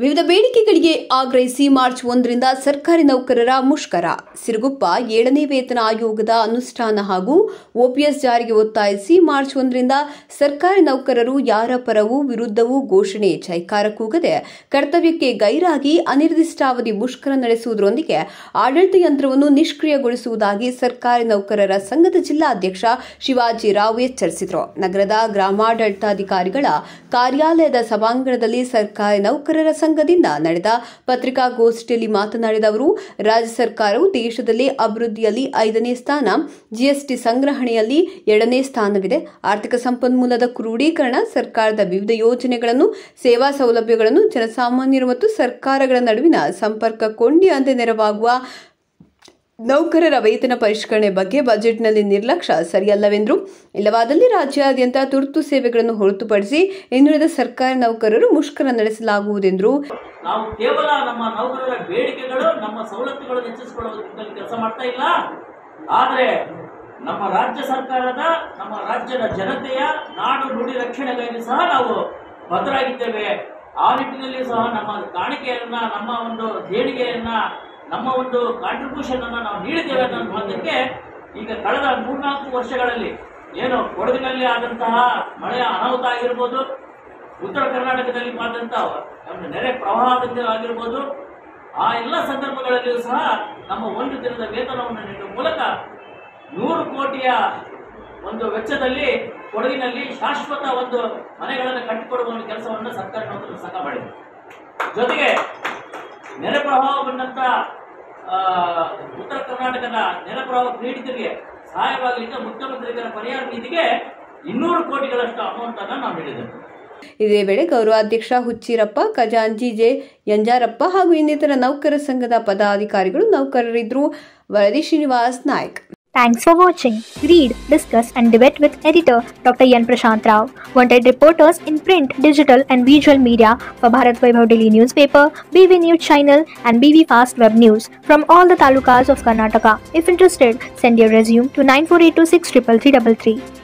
ವಿವಿಧ ಬೇಡಿಕೆಗಳಿಗೆ ಆಗ್ರಹಿಸಿ ಮಾರ್ಚ್ ಒಂದರಿಂದ ಸರ್ಕಾರಿ ನೌಕರರ ಮುಷ್ಕರ ಸಿರುಗುಪ್ಪ ಏಳನೇ ವೇತನ ಆಯೋಗದ ಅನುಷ್ಠಾನ ಹಾಗೂ ಒಪಿಎಸ್ ಜಾರಿಗೆ ಒತ್ತಾಯಿಸಿ ಮಾರ್ಚ್ ಒಂದರಿಂದ ಸರ್ಕಾರಿ ನೌಕರರು ಯಾರ ಪರವೂ ವಿರುದ್ಧವೂ ಘೋಷಣೆ ಜೈಕಾರ ಕೂಗದೆ ಕರ್ತವ್ಯಕ್ಕೆ ಗೈರಾಗಿ ಅನಿರ್ದಿಷ್ಟಾವಧಿ ಮುಷ್ಕರ ನಡೆಸುವುದರೊಂದಿಗೆ ಆಡಳಿತ ಯಂತ್ರವನ್ನು ನಿಷ್ಕ್ರಿಯಗೊಳಿಸುವುದಾಗಿ ಸರ್ಕಾರಿ ನೌಕರರ ಸಂಘದ ಜಿಲ್ಲಾಧ್ಯಕ್ಷ ಶಿವಾಜಿ ರಾವ್ ಎಚ್ಚರಿಸಿದರು ನಗರದ ಗ್ರಾಮಾಡಳಿತಾಧಿಕಾರಿಗಳ ಕಾರ್ಯಾಲಯದ ಸಭಾಂಗಣದಲ್ಲಿ ಸರ್ಕಾರಿ ನೌಕರರ ಸಂಘದಿಂದ ನಡೆದ ಪತ್ರಿಕಾಗೋಷ್ಠಿಯಲ್ಲಿ ಮಾತನಾಡಿದ ಅವರು ರಾಜ್ಯ ಸರ್ಕಾರವು ದೇಶದಲ್ಲಿ ಅಭಿವೃದ್ಧಿಯಲ್ಲಿ ಐದನೇ ಸ್ಥಾನ ಜಿಎಸ್ಟಿ ಸಂಗ್ರಹಣೆಯಲ್ಲಿ ಎರಡನೇ ಸ್ಥಾನವಿದೆ ಆರ್ಥಿಕ ಸಂಪನ್ಮೂಲದ ಕ್ರೋಢೀಕರಣ ಸರ್ಕಾರದ ವಿವಿಧ ಯೋಜನೆಗಳನ್ನು ಸೇವಾ ಸೌಲಭ್ಯಗಳನ್ನು ಜನಸಾಮಾನ್ಯರು ಮತ್ತು ಸರ್ಕಾರಗಳ ನಡುವಿನ ಸಂಪರ್ಕ ಕೊಂಡಿಯಂತೆ ನೆರವಾಗುವ ನೌಕರರ ವೇತನ ಪರಿಷ್ಕರಣೆ ಬಗ್ಗೆ ಬಜೆಟ್ನಲ್ಲಿ ನಿರ್ಲಕ್ಷ್ಯ ಸರಿಯಲ್ಲವೆಂದರು ಇಲ್ಲವಾದಲ್ಲಿ ರಾಜ್ಯಾದ್ಯಂತ ತುರ್ತು ಸೇವೆಗಳನ್ನು ಹೊರತುಪಡಿಸಿ ಇನ್ನುಳಿದ ಸರ್ಕಾರಿ ನೌಕರರು ಮುಷ್ಕರ ನಡೆಸಲಾಗುವುದೆಂದರು ನಾವು ಕೇವಲ ನಮ್ಮ ನೌಕರರ ಬೇಡಿಕೆಗಳು ನಮ್ಮ ಸವಲತ್ತುಗಳನ್ನು ಹೆಚ್ಚಿಸಿಕೊಳ್ಳುವ ನಿಟ್ಟಿನಲ್ಲಿ ಕೆಲಸ ಮಾಡ್ತಾ ಇಲ್ಲ ಆದರೆ ನಮ್ಮ ರಾಜ್ಯ ಸರ್ಕಾರದ ನಮ್ಮ ರಾಜ್ಯದ ಜನತೆಯ ನಾಡು ನುಡಿ ರಕ್ಷಣೆಗಾಗಿ ಸಹ ನಾವು ಬದ್ಧರಾಗಿದ್ದೇವೆ ಆ ನಿಟ್ಟಿನಲ್ಲಿ ಸಹ ನಮ್ಮ ಕಾಣಿಕೆಯನ್ನ ನಮ್ಮ ಒಂದು ದೇಣಿಗೆಯನ್ನ ನಮ್ಮ ಒಂದು ಕಾಂಟ್ರಿಬ್ಯೂಷನ್ ಅನ್ನ ನಾವು ನೀಡಿದ್ದೇವೆ ಅನ್ನೋದಕ್ಕೆ ಈಗ ಕಳೆದ ಮೂರ್ನಾಲ್ಕು ವರ್ಷಗಳಲ್ಲಿ ಏನು ಕೊಡಗಿನಲ್ಲಿ ಆದಂತಹ ಮಳೆಯ ಅನಾಹುತ ಆಗಿರ್ಬೋದು ಉತ್ತರ ಕರ್ನಾಟಕದಲ್ಲಿ ಆದಂತಹ ಒಂದು ನೆರೆ ಪ್ರವಾಹದಿಂದ ಆಗಿರ್ಬೋದು ಆ ಎಲ್ಲ ಸಂದರ್ಭಗಳಲ್ಲಿಯೂ ಸಹ ನಮ್ಮ ಒಂದು ದಿನದ ವೇತನವನ್ನು ನೀಡುವ ಮೂಲಕ ನೂರು ಕೋಟಿಯ ಒಂದು ವೆಚ್ಚದಲ್ಲಿ ಕೊಡಗಿನಲ್ಲಿ ಶಾಶ್ವತ ಒಂದು ಮನೆಗಳನ್ನು ಕಟ್ಟಿಕೊಡುವ ಒಂದು ಕೆಲಸವನ್ನು ಸರ್ಕಾರಿ ನೌಕರರು ಸಂಘ ಮಾಡಿದೆ ಜೊತೆಗೆ ನೆರೆ ಪ್ರವಾಹ ಬಂದಂತ ಆ, ಉತ್ತರ ಕರ್ನಾಟಕದ ನೆರೆ ಪ್ರವಾಹ ಪೀಡಿತರಿಗೆ ಸಹಾಯವಾಗಲಿಕ್ಕೆ ಮುಖ್ಯಮಂತ್ರಿಗಳ ಪರಿಹಾರ ನಿಧಿಗೆ ಇನ್ನೂರು ಕೋಟಿಗಳಷ್ಟು ಅಮೌಂಟ್ ಅನ್ನು ನಾವು ನೀಡಿದ್ದೇವೆ ಇದೇ ವೇಳೆ ಗೌರವಾಧ್ಯಕ್ಷ ಹುಚ್ಚಿರಪ್ಪ ಖಜಾಂಜಿ ಜೆ ಯಂಜಾರಪ್ಪ ಹಾಗೂ ಇನ್ನಿತರ ನೌಕರ ಸಂಘದ ಪದಾಧಿಕಾರಿಗಳು ನೌಕರರಿದ್ದರು ವರದಿ Srinivas Naik Thanks for watching. Read, discuss, and debate with editor Dr. Yan Prashant Rao. Wanted reporters in print, digital, and visual media for Bharat Vaibhav Daily newspaper, BV News channel, and BV Fast Web News from all the talukas of Karnataka. If interested, send your resume to 9482633333.